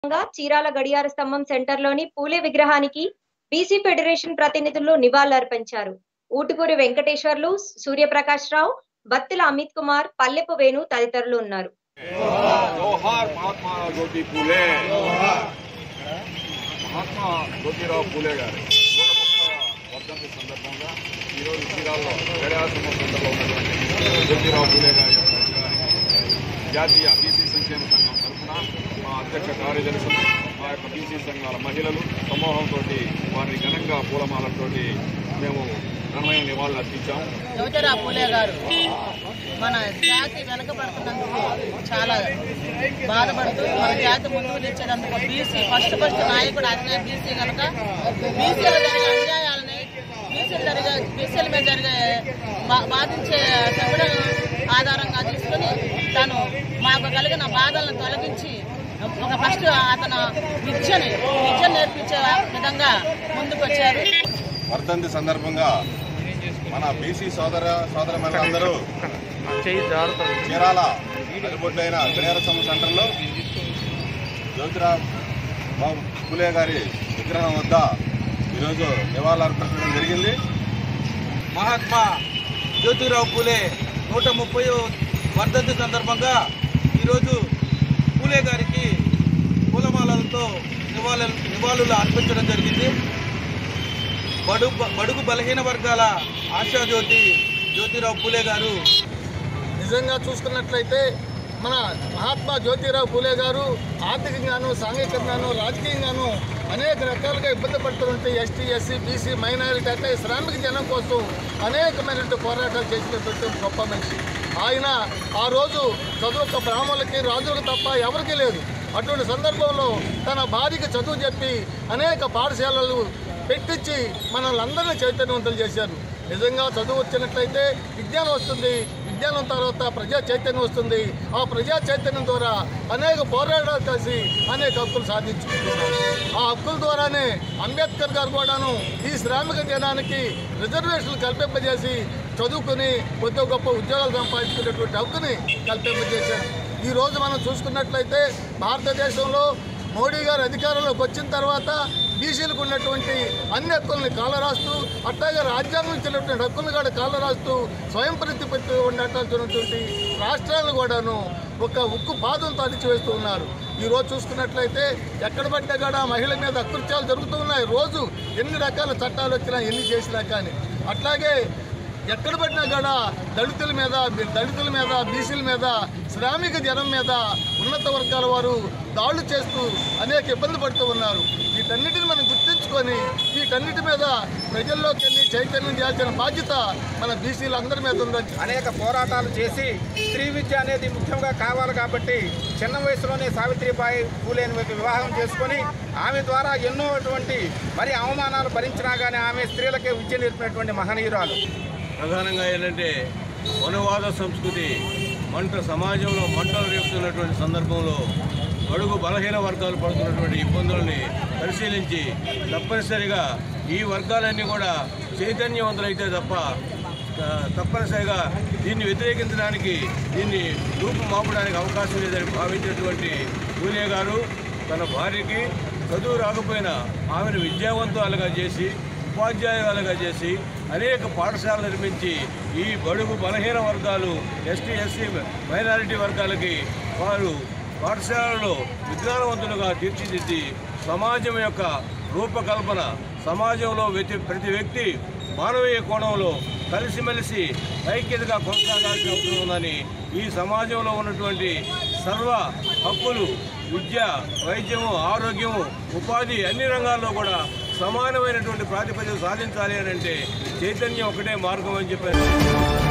సందర్భంగా చీరాల గడియార స్తంభం సెంటర్లోని పూలే విగ్రహానికి బీసీ ఫెడరేషన్ ప్రతినిధులు నివాళులర్పించారు ఊటుకూరి వెంకటేశ్వర్లు సూర్యప్రకాష్ రావు బత్తిల అమిత్ కుమార్ పల్లెపు వేణు తదితరులు ఉన్నారు జోహార్ మహాత్మా జ్యోతి పూలే మహాత్మా జ్యోతిరావు పూలే గారు నూట ముప్పై వర్ధంతి సందర్భంగా ఈరోజు చీరాల్లో గడియాశ్రమ సెంటర్లో ఉన్నటువంటి జ్యోతిరావు పూలే గారి యొక్క విగ్రహానికి జాతీయ బీసీ సంక్షేమ సంఘం తరఫున మా అధ్యక్ష కార్యదర్శులు మా యొక్క బీసీ సంఘాల మహిళలు సమూహంతో వారిని ఘనంగా పూలమాలతోటి మేము ఘనమైన నివాళులు అర్పించాము జ్యోతిరావు పూలే గారు మన జాతి వెనకబడుతున్నందుకు చాలా బాధపడుతూ మన జాతి ముందుకు తెచ్చేందుకు బీసీ ఫస్ట్ ఫస్ట్ నాయకుడు అతనే బీసీ కనుక బీసీలో జరిగే అన్యాయాలని బీసీలు జరిగే బీసీల మీద జరిగే బా- బాధించే చెవుడు ఆధారంగా తీసుకుని తను మాకు కలిగిన బాధలను తొలగించి ఒక ఫస్ట్ అతను విద్యని విద్య నేర్పించే విధంగా ముందుకు వచ్చారు వర్ధంతి సందర్భంగా మన బీసీ సోదర సోదర అందరూ చీరాల నడిబొడ్డైన గడియార సమ సెంటర్లో జ్యోతిరావు బాబు పూలే గారి విగ్రహం వద్ద ఈరోజు నివాళులు అర్పించడం జరిగింది మహాత్మా జ్యోతిరావు పూలే నూట ముప్పై వర్ధంతి సందర్భంగా ఈరోజు పూలే గారికి పూలమాలలతో నివాళులు నివాళులు అర్పించడం జరిగింది బడు బడుగు బలహీన వర్గాల ఆశాజ్యోతి జ్యోతిరావు పూలే గారు నిజంగా చూసుకున్నట్లయితే మన మహాత్మా జ్యోతిరావు పూలే గారు ఆర్థికంగాను సాంఘికంగాను రాజకీయంగాను అనేక రకాలుగా ఇబ్బంది పడుతుంటే ఎస్టీ ఎస్సీ బీసీ మైనారిటీ అంటే శ్రామిక జనం కోసం అనేకమైనటువంటి పోరాటాలు చేసినటువంటి ఒక గొప్ప మనిషి ఆయన ఆ రోజు చదువు బ్రాహ్మణులకి రాజులకు తప్ప ఎవరికీ లేదు అటువంటి సందర్భంలో తన భార్యకి చదువు చెప్పి అనేక పాఠశాలలు పెట్టించి మనల్ని అందరినీ చైతన్యవంతులు చేశారు నిజంగా చదువు వచ్చినట్లయితే విజ్ఞానం వస్తుంది విజ్ఞానం తర్వాత ప్రజా చైతన్యం వస్తుంది ఆ ప్రజా చైతన్యం ద్వారా అనేక పోరాటాలు కలిసి అనేక హక్కులు సాధించుకుంటున్నాం ఆ హక్కుల ద్వారానే అంబేద్కర్ గారు కూడాను ఈ శ్రామిక జనానికి రిజర్వేషన్లు కల్పింపజేసి చదువుకుని కొద్ది గొప్ప ఉద్యోగాలు సంపాదించుకునేటువంటి హక్కుని కల్పింపజేశారు ఈ రోజు మనం చూసుకున్నట్లయితే భారతదేశంలో మోడీ గారు అధికారంలోకి వచ్చిన తర్వాత బీసీలకు ఉన్నటువంటి అన్ని హక్కుల్ని కాలరాస్తూ అట్లాగే రాజ్యాంగం ఇచ్చినటువంటి హక్కులను కూడా కాలరాస్తూ స్వయం ప్రతిపత్తి ఉన్నటువంటి రాష్ట్రాలను కూడాను ఒక ఉక్కు పాదంతో అణిచివేస్తూ ఉన్నారు ఈ రోజు చూసుకున్నట్లయితే ఎక్కడ పట్టినా కూడా మహిళల మీద అకృత్యాలు జరుగుతూ ఉన్నాయి రోజు ఎన్ని రకాల చట్టాలు వచ్చినా ఎన్ని చేసినా కానీ అట్లాగే ఎక్కడ పడినా కూడా దళితుల మీద దళితుల మీద బీసీల మీద శ్రామిక జనం మీద ఉన్నత వర్గాల వారు దాడులు చేస్తూ అనేక ఇబ్బంది పడుతూ ఉన్నారు వీటన్నిటిని మనం గుర్తించుకొని వీటన్నిటి మీద ప్రజల్లోకి వెళ్ళి చైతన్యం చేయాల్సిన బాధ్యత మన బీసీలు అందరి మీద ఉందని అనేక పోరాటాలు చేసి స్త్రీ విద్య అనేది ముఖ్యంగా కావాలి కాబట్టి చిన్న వయసులోనే సావిత్రిబాయి పూలేని వివాహం చేసుకొని ఆమె ద్వారా ఎన్నో అటువంటి మరి అవమానాలు భరించినా కానీ ఆమె స్త్రీలకే విద్య నేర్పినటువంటి మహనీయురాలు ప్రధానంగా ఏంటంటే వనవాద సంస్కృతి మంట సమాజంలో మంటలు రేపుతున్నటువంటి సందర్భంలో అడుగు బలహీన వర్గాలు పడుతున్నటువంటి ఇబ్బందులని పరిశీలించి తప్పనిసరిగా ఈ వర్గాలన్నీ కూడా చైతన్యవంతులైతే తప్ప ఆ, తప్పనిసరిగా దీన్ని వ్యతిరేకించడానికి దీన్ని రూపు మాపడానికి అవకాశం లేదని భావించినటువంటి పూలే గారు తన భార్యకి చదువు రాకపోయినా ఆమెను విద్యావంతులుగా చేసి ఉపాధ్యాయులుగా చేసి అనేక పాఠశాలలు నిర్మించి ఈ బడుగు బలహీన వర్గాలు ఎస్టీ ఎస్సీ మైనారిటీ వర్గాలకి వారు పాఠశాలలో విజ్ఞానవంతులుగా తీర్చిదిద్ది సమాజం యొక్క రూపకల్పన సమాజంలో వ్యతి ప్రతి వ్యక్తి మానవీయ కోణంలో కలిసిమెలిసి ఐక్యతగా కొనసాగాల్సిన అవసరం ఉందని ఈ సమాజంలో ఉన్నటువంటి సర్వ హక్కులు విద్య వైద్యము ఆరోగ్యము ఉపాధి అన్ని రంగాల్లో కూడా సమానమైనటువంటి ప్రాతిపదిక సాధించాలి అని అంటే చైతన్యం ఒకటే మార్గం అని చెప్పారు